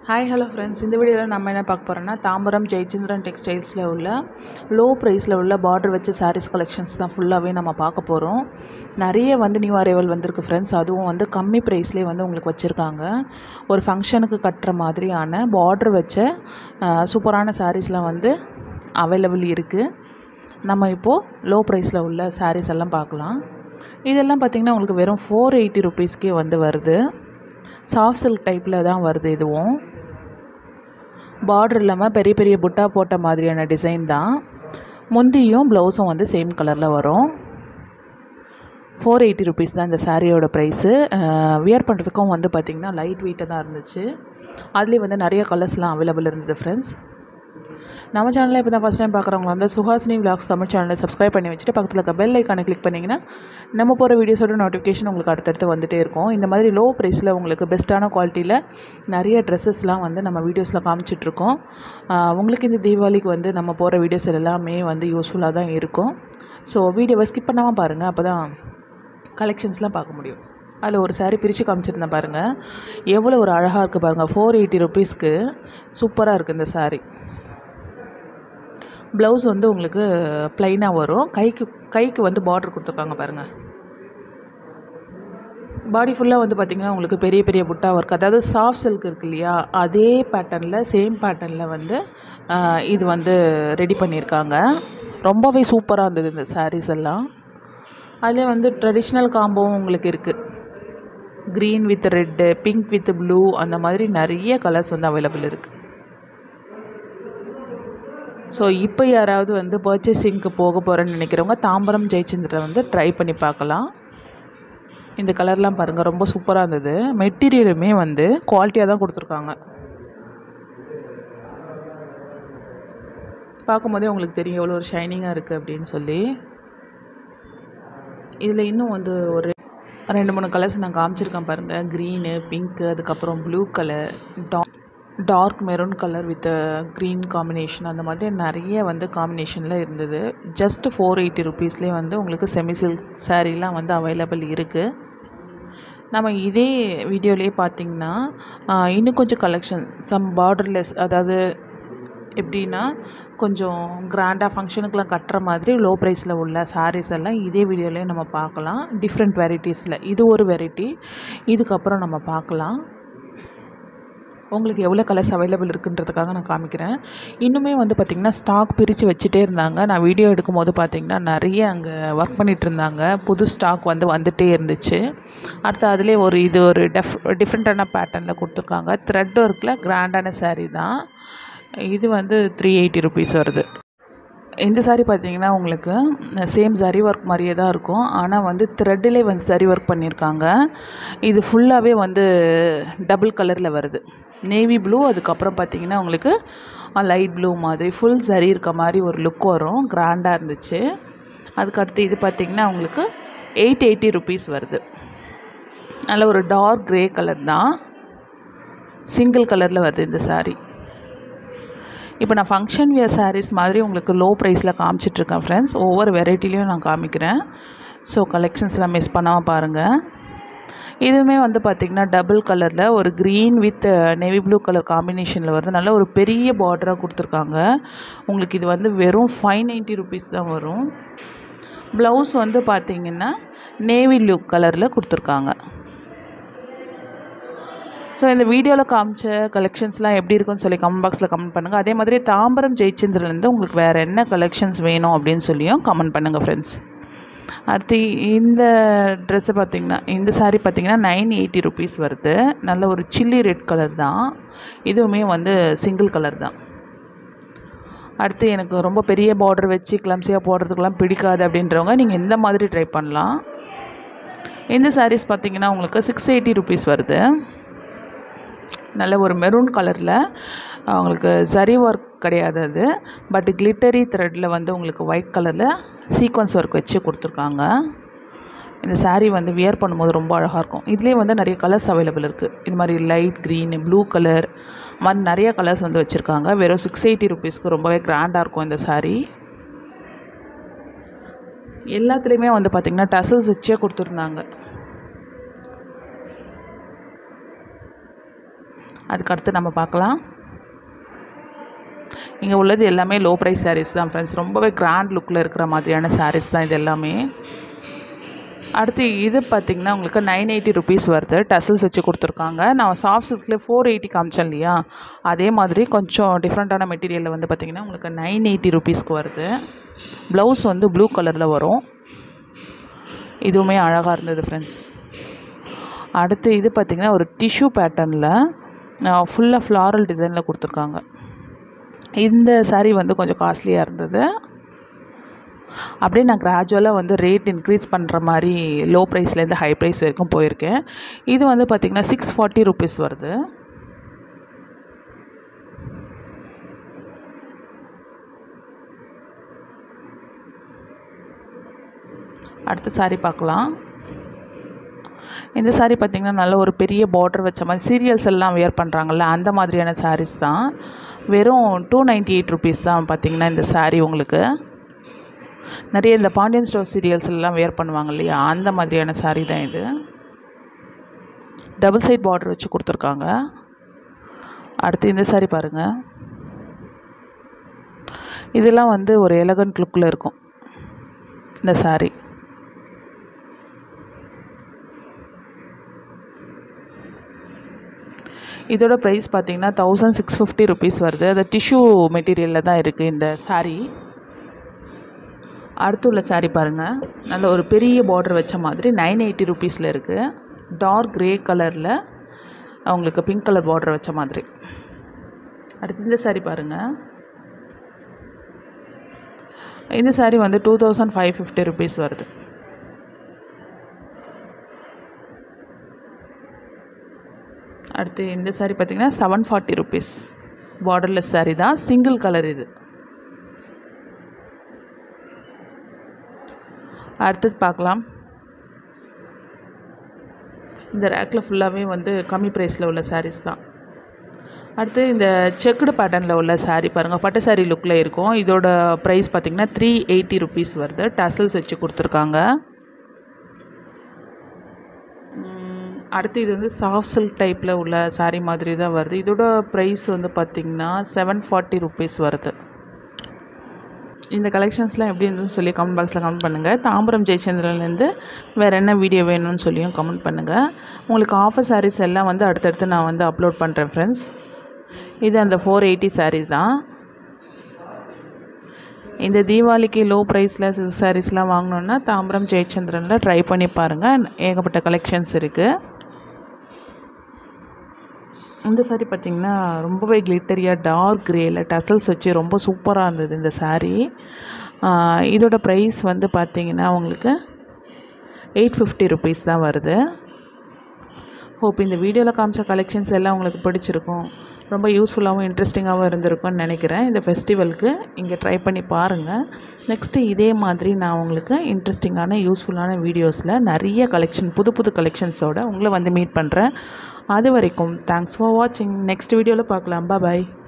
hi hello friends இந்த வீடியோவில் நம்ம என்ன பார்க்க போகிறோம்னா தாம்பரம் ஜெயச்சந்திரன் டெக்ஸ்டைல்ஸில் உள்ள லோ ப்ரைஸில் உள்ள பார்டர் வச்ச சாரீஸ் கலெக்ஷன்ஸ் தான் ஃபுல்லாகவே நம்ம பார்க்க போகிறோம் நிறைய வந்து நியூ அரைவல் வந்திருக்கு ஃப்ரெண்ட்ஸ் அதுவும் வந்து கம்மி ப்ரைஸ்லேயே வந்து உங்களுக்கு வச்சுருக்காங்க ஒரு ஃபங்க்ஷனுக்கு கட்டுற மாதிரியான பார்டர் வச்ச அஹ், சூப்பரான சாரீஸ்லாம் வந்து அவைலபிள் இருக்குது நம்ம இப்போது லோ ப்ரைஸில் உள்ள சாரீஸ் எல்லாம் பார்க்கலாம் இதெல்லாம் பார்த்திங்கன்னா உங்களுக்கு வெறும் ஃபோர் எயிட்டி ருபீஸ்க்கே வந்து வருது சாஃப்ட் சில்க் டைப்பில் தான் வருது இதுவும் பார்டர் இல்லாமல் பெரிய பெரிய புட்டா போட்ட மாதிரியான டிசைன் தான் முந்தியும் ப்ளவுஸும் வந்து சேம் கலரில் வரும் ஃபோர் எயிட்டி ருபீஸ் தான் இந்த சாரியோட ப்ரைஸு வியர் பண்ணுறதுக்கும் வந்து பார்த்திங்கன்னா லைட் வெயிட்டாக தான் இருந்துச்சு அதுலேயே வந்து நிறைய கலர்ஸ்லாம் அவைலபிள் இருந்தது ஃப்ரெண்ட்ஸ் நம்ம சேனலில் இப்போ தான் ஃபஸ்ட் டைம் பார்க்குறவங்க வந்து சுஹாசினி விலாக்ஸ் தமிழ் சேனலை சப்ஸ்கிரைப் பண்ணி வச்சுட்டு பக்கத்தில் இருக்க பெல் ஐக்கானை கிளிக் பண்ணிங்கன்னா நம்ம போகிற வீடியோஸோட நோட்டிஃபிகேஷன் உங்களுக்கு அடுத்தடுத்து வந்துட்டே இருக்கும் இந்த மாதிரி லோ ப்ரைஸில் உங்களுக்கு பெஸ்ட்டான குவாலிட்டியில் நிறைய ட்ரெஸ்ஸஸ்லாம் வந்து நம்ம வீடியோஸில் காமிச்சிட்ருக்கோம் உங்களுக்கு இந்த தீபாவளிக்கு வந்து நம்ம போகிற வீடியோஸ் எல்லாமே வந்து யூஸ்ஃபுல்லாக தான் இருக்கும் ஸோ வீடியோவை ஸ்கிப் பண்ணாமல் பாருங்கள் அப்போ தான் கலெக்ஷன்ஸ்லாம் பார்க்க முடியும் அதில் ஒரு saree பிரித்து காமிச்சிருந்தேன் பாருங்கள் எவ்வளோ ஒரு அழகாக இருக்குது பாருங்கள் ஃபோர் எயிட்டி ருபீஸ்க்கு சூப்பராக இருக்குது இந்த saree ப்ளவுஸ் வந்து உங்களுக்கு ப்ளைனாக வரும் கைக்கு கைக்கு வந்து பார்டர் கொடுத்துருக்காங்க பாருங்கள் பாடி ஃபுல்லாக வந்து பார்த்திங்கன்னா உங்களுக்கு பெரிய பெரிய புட்டா ஒர்க் அதாவது சாஃப்ட் சில்க் இருக்கு இல்லையா அதே பேட்டர்னில் சேம் பேட்டர்னில் வந்து ஆஹ், இது வந்து ரெடி பண்ணியிருக்காங்க ரொம்பவே சூப்பராக இருந்தது இந்த sarees எல்லாம் அதிலே வந்து ட்ரெடிஷ்னல் காம்போவும் உங்களுக்கு இருக்குது green with red pink with blue அந்த மாதிரி நிறைய கலர்ஸ் வந்து அவைலபிள் இருக்குது ஸோ இப்போ யாராவது வந்து பர்ச்சேசிங்க்கு போக போகிறேன்னு நினைக்கிறவங்க தாம்பரம் ஜெயச்சந்திரன் வந்து ட்ரை பண்ணி பார்க்கலாம் இந்த கலர்லாம் பாருங்கள் ரொம்ப சூப்பராக இருந்தது மெட்டீரியலுமே வந்து குவாலிட்டியாக தான் கொடுத்துருக்காங்க பார்க்கும்போதே உங்களுக்கு தெரியும் எவ்வளோ ஒரு ஷைனிங்காக இருக்குது அப்படின்னு சொல்லி இதில் இன்னும் வந்து ஒரு ரெண்டு மூணு கலர்ஸ் நான் காமிச்சிருக்கேன் பாருங்கள் க்ரீனு பிங்க்கு அதுக்கப்புறம் ப்ளூ கலர் டா dark maroon colour with green combination அந்த மாதிரி நிறைய வந்து காம்பினேஷனில் இருந்தது ஜஸ்ட் ஃபோர் எயிட்டி ருபீஸ்லேயே வந்து உங்களுக்கு செமி சில்க் சாரீலாம் வந்து அவைலபிள் இருக்குது நம்ம இதே வீடியோலேயே பார்த்தீங்கன்னா ஆஹ், இன்னும் கொஞ்சம் கலெக்ஷன் சம் பார்டர்லெஸ் அதாவது எப்படின்னா கொஞ்சம் கிராண்டாக ஃபங்க்ஷனுக்குலாம் கட்டுற மாதிரி லோ ப்ரைஸில் உள்ள sarees எல்லாம் இதே வீடியோலேயே நம்ம பார்க்கலாம் டிஃப்ரெண்ட் வெரைட்டிஸில் இது ஒரு வெரைட்டி இதுக்கப்புறம் நம்ம பார்க்கலாம் உங்களுக்கு எவ்வளோ கலர்ஸ் அவைலபிள் இருக்குன்றதுக்காக நான் காமிக்கிறேன் இன்னுமே வந்து பார்த்திங்கன்னா ஸ்டாக் பிரித்து வச்சுட்டே இருந்தாங்க நான் வீடியோ எடுக்கும்போது பார்த்திங்கன்னா நிறைய அங்கே ஒர்க் பண்ணிகிட்டு இருந்தாங்க புது ஸ்டாக் வந்து வந்துகிட்டே இருந்துச்சு அடுத்து அதிலே ஒரு இது ஒரு டெஃப் டிஃப்ரெண்ட்டான பேட்டர்னில் கொடுத்துருக்காங்க த்ரெட் ஒர்க்கில் கிராண்டான saree தான் இது வந்து த்ரீ எயிட்டி ருபீஸ் வருது இந்த saree பார்த்தீங்கன்னா உங்களுக்கு சேம் சரி ஒர்க் மாதிரியே தான் இருக்கும் ஆனால் வந்து த்ரெட்டிலே வந்து சரி ஒர்க் பண்ணியிருக்காங்க இது ஃபுல்லாகவே வந்து டபுள் கலரில் வருது நேவி ப்ளூ அதுக்கப்புறம் பார்த்தீங்கன்னா உங்களுக்கு லைட் ப்ளூ மாதிரி ஃபுல் சரி இருக்க மாதிரி ஒரு லுக் வரும் கிராண்டாக இருந்துச்சு அதுக்கடுத்து இது பார்த்தீங்கன்னா உங்களுக்கு எயிட் எயிட்டி ருபீஸ் வருது நல்ல ஒரு டார்க் கிரே கலர் தான் சிங்கிள் கலரில் வருது இந்த saree இப்போ நான் ஃபங்க்ஷன் வியர் sarees மாதிரி உங்களுக்கு லோ ப்ரைஸில் காமிச்சிட்ருக்கேன் ஃப்ரெண்ட்ஸ் ஒவ்வொரு வெரைட்டிலையும் நான் காமிக்கிறேன் ஸோ கலெக்ஷன்ஸ்லாம் மிஸ் பண்ணாமல் பாருங்கள் இதுவுமே வந்து பார்த்திங்கன்னா டபுள் கலரில் ஒரு green with navy blue colour காம்பினேஷனில் வருது நல்ல ஒரு பெரிய பார்டராக கொடுத்துருக்காங்க உங்களுக்கு இது வந்து வெறும் ஃபைவ் நைன்ட்டி ருபீஸ் தான் வரும் ப்ளவுஸ் வந்து பார்த்திங்கன்னா நேவி ப்ளூ கலரில் கொடுத்துருக்காங்க ஸோ இந்த வீடியோவில் காமிச்ச கலெக்ஷன்ஸ்லாம் எப்படி இருக்குன்னு சொல்லி கமெண்ட் பாக்ஸில் கமெண்ட் பண்ணுங்கள் அதே மாதிரி தாம்பரம் ஜெயச்சந்திரன்லேருந்து உங்களுக்கு வேறு என்ன கலெக்ஷன்ஸ் வேணும் அப்படின்னு சொல்லியும் கமெண்ட் பண்ணுங்கள் ஃப்ரெண்ட்ஸ் அடுத்து இந்த ட்ரெஸ்ஸு பார்த்திங்கன்னா இந்த saree பார்த்திங்கன்னா நைன் எயிட்டி ருபீஸ் வருது நல்ல ஒரு சில்லி ரெட் கலர் தான் இதுவுமே வந்து சிங்கிள் கலர் தான் அடுத்து எனக்கு ரொம்ப பெரிய பார்டர் வச்சு கிளம்ஸியாக போடுறதுக்கெல்லாம் பிடிக்காது அப்படின்றவங்க நீங்கள் இந்த மாதிரி ட்ரை பண்ணலாம் இந்த sarees பார்த்திங்கன்னா உங்களுக்கு சிக்ஸ் எயிட்டி ருபீஸ் வருது நல்ல ஒரு மெரூன் கலரில் உங்களுக்கு சரி ஒர்க் கிடையாது அது பட் கிளிட்டரி த்ரெட்டில் வந்து உங்களுக்கு ஒயிட் கலரில் சீக்வன்ஸ் ஒர்க் வச்சு கொடுத்துருக்காங்க இந்த saree வந்து வியர் பண்ணும்போது ரொம்ப அழகாக இருக்கும் இதுலேயே வந்து நிறைய கலர்ஸ் அவைலபிள் இருக்குது இது மாதிரி லைட் க்ரீன் ப்ளூ கலர் மாதிரி நிறைய கலர்ஸ் வந்து வச்சுருக்காங்க வெறும் சிக்ஸ் எயிட்டி ருபீஸ்க்கு ரொம்பவே கிராண்டாக இருக்கும் இந்த saree எல்லாத்துலேயுமே வந்து பார்த்திங்கன்னா டசல்ஸ் வச்சே கொடுத்துருந்தாங்க அதுக்கடுத்து நம்ம பார்க்கலாம் இங்கே உள்ளது எல்லாமே லோ ப்ரைஸ் சாரீஸ் தான் ஃப்ரெண்ட்ஸ் ரொம்பவே கிராண்ட் லுக்கில் இருக்கிற மாதிரியான சாரீஸ் தான் இது எல்லாமே அடுத்து இது பார்த்திங்கன்னா உங்களுக்கு நைன் எயிட்டி ருபீஸ் வருது டசல்ஸ் வச்சு கொடுத்துருக்காங்க நான் சாஃப்ட் சில்க்ஸில் ஃபோர் எயிட்டி காமிச்சேன் இல்லையா அதே மாதிரி கொஞ்சம் டிஃப்ரெண்ட்டான மெட்டீரியலில் வந்து பார்த்திங்கன்னா உங்களுக்கு நைன் எயிட்டி ருபீஸ்க்கு வருது ப்ளவுஸ் வந்து ப்ளூ கலரில் வரும் இதுவுமே அழகாக இருந்தது ஃப்ரெண்ட்ஸ் அடுத்து இது பார்த்திங்கன்னா ஒரு டிஷ்யூ பேட்டர்னில் ஃபுல்லாக ஃப்ளாரல் டிசைனில் கொடுத்துருக்காங்க இந்த saree வந்து கொஞ்சம் காஸ்ட்லியாக இருந்தது அப்படியே நான் கிராஜுவலாக வந்து ரேட் இன்க்ரீஸ் பண்ணுற மாதிரி லோ ப்ரைஸ்லேருந்து ஹை ப்ரைஸ் வரைக்கும் போயிருக்கேன் இது வந்து பார்த்திங்கன்னா சிக்ஸ் ஃபார்ட்டி ருபீஸ் வருது அடுத்த saree பார்க்கலாம் இந்த saree பார்த்திங்கன்னா நல்ல ஒரு பெரிய பார்டர் வச்ச மாதிரி சீரியல்ஸ் எல்லாம் வியர் பண்ணுறாங்கல்ல அந்த மாதிரியான sarees தான் வெறும் டூ நைன்ட்டி எயிட் ருபீஸ் தான் பார்த்திங்கன்னா இந்த saree உங்களுக்கு நிறைய இந்த பாண்டியன் ஸ்டோர் சீரியல்ஸ் எல்லாம் வியர் பண்ணுவாங்க இல்லையா அந்த மாதிரியான saree தான் இது டபுள் சைட் பார்டர் வச்சு கொடுத்துருக்காங்க அடுத்து இந்த saree பாருங்கள் இதெல்லாம் வந்து ஒரு எலகண்ட் லுக்கில் இருக்கும் இந்த saree இதோட ப்ரைஸ் பார்த்தீங்கன்னா தௌசண்ட் சிக்ஸ் ஃபிஃப்டி ருபீஸ் வருது அது டிஷ்யூ மெட்டீரியலில் தான் இருக்குது இந்த saree அடுத்து உள்ள saree பாருங்கள் நல்ல ஒரு பெரிய பார்டர் வச்ச மாதிரி நைன் எயிட்டி ருபீஸில் இருக்குது டார்க் கிரே கலரில் அவங்களுக்கு பிங்க் கலர் பார்டர் வச்ச மாதிரி அடுத்து இந்த saree பாருங்கள் இந்த saree வந்து two thousand five fifty rupees வருது அடுத்து இந்த saree பார்த்தீங்கன்னா seven forty rupees borderless saree தான் சிங்கிள் கலர் இது அடுத்தது பார்க்கலாம் இந்த ரேக்கில் ஃபுல்லாகவே வந்து கம்மி ப்ரைஸில் உள்ள sarees தான் அடுத்து இந்த செக்குடு பேட்டர்னில் உள்ள saree பாருங்கள் பட்டு saree லுக்கில் இருக்கும் இதோட ப்ரைஸ் பார்த்திங்கன்னா த்ரீ எயிட்டி ருபீஸ் வருது டசல்ஸ் வச்சு கொடுத்துருக்காங்க உம், அடுத்து இது வந்து சாஃப்ட் சில்க் டைப்பில் உள்ள saree மாதிரி தான் வருது இதோட ப்ரைஸ் வந்து பார்த்திங்கன்னா செவன் ஃபார்ட்டி ருபீஸ் வருது இந்த கலெக்ஷன்ஸ்லாம் எப்படி இருந்துன்னு சொல்லி கமெண்ட் பாக்ஸில் கமெண்ட் பண்ணுங்கள் தாம்பரம் ஜெயச்சந்திரன்லேருந்து வேறு என்ன வீடியோ வேணும்னு சொல்லியும் கமெண்ட் பண்ணுங்கள் உங்களுக்கு ஆஃபர் sarees எல்லாம் வந்து அடுத்தடுத்து நான் வந்து அப்லோட் பண்ணுறேன் ஃப்ரெண்ட்ஸ் இது அந்த ஃபோர் எயிட்டி saree தான் இந்த தீபாவளிக்கு லோ ப்ரைஸில் சில்க் சாரீஸ்லாம் வாங்கணுன்னா தாம்பரம் ஜெயச்சந்திரனில் ட்ரை பண்ணி பாருங்கள் ஏகப்பட்ட கலெக்ஷன்ஸ் இருக்குது இந்த saree பார்த்திங்கன்னா ரொம்பவே கிளிட்டரியாக டார்க் கிரேயில் டசல்ஸ் வச்சு ரொம்ப சூப்பராக இருந்தது இந்த saree ஆஹ் இதோட ப்ரைஸ் வந்து பார்த்திங்கன்னா உங்களுக்கு எயிட் ஃபிஃப்டி ருபீஸ் தான் வருது ஹோப் இந்த வீடியோவில் காமிச்ச கலெக்ஷன்ஸ் எல்லாம் உங்களுக்கு பிடிச்சிருக்கும் ரொம்ப யூஸ்ஃபுல்லாகவும் இன்ட்ரெஸ்டிங்காகவும் இருந்திருக்கும்னு நினைக்கிறேன் இந்த ஃபெஸ்டிவலுக்கு இங்கே ட்ரை பண்ணி பாருங்கள் நெக்ஸ்ட்டு இதே மாதிரி நான் உங்களுக்கு இன்ட்ரெஸ்டிங்கான யூஸ்ஃபுல்லான வீடியோஸில் நிறைய கலெக்ஷன் புது புது கலெக்ஷன்ஸோட உங்களை வந்து மீட் பண்ணுறேன் அது வரைக்கும் தேங்க்ஸ் ஃபார் வாட்சிங் நெக்ஸ்ட் வீடியோவில் பார்க்கலாம் பாய்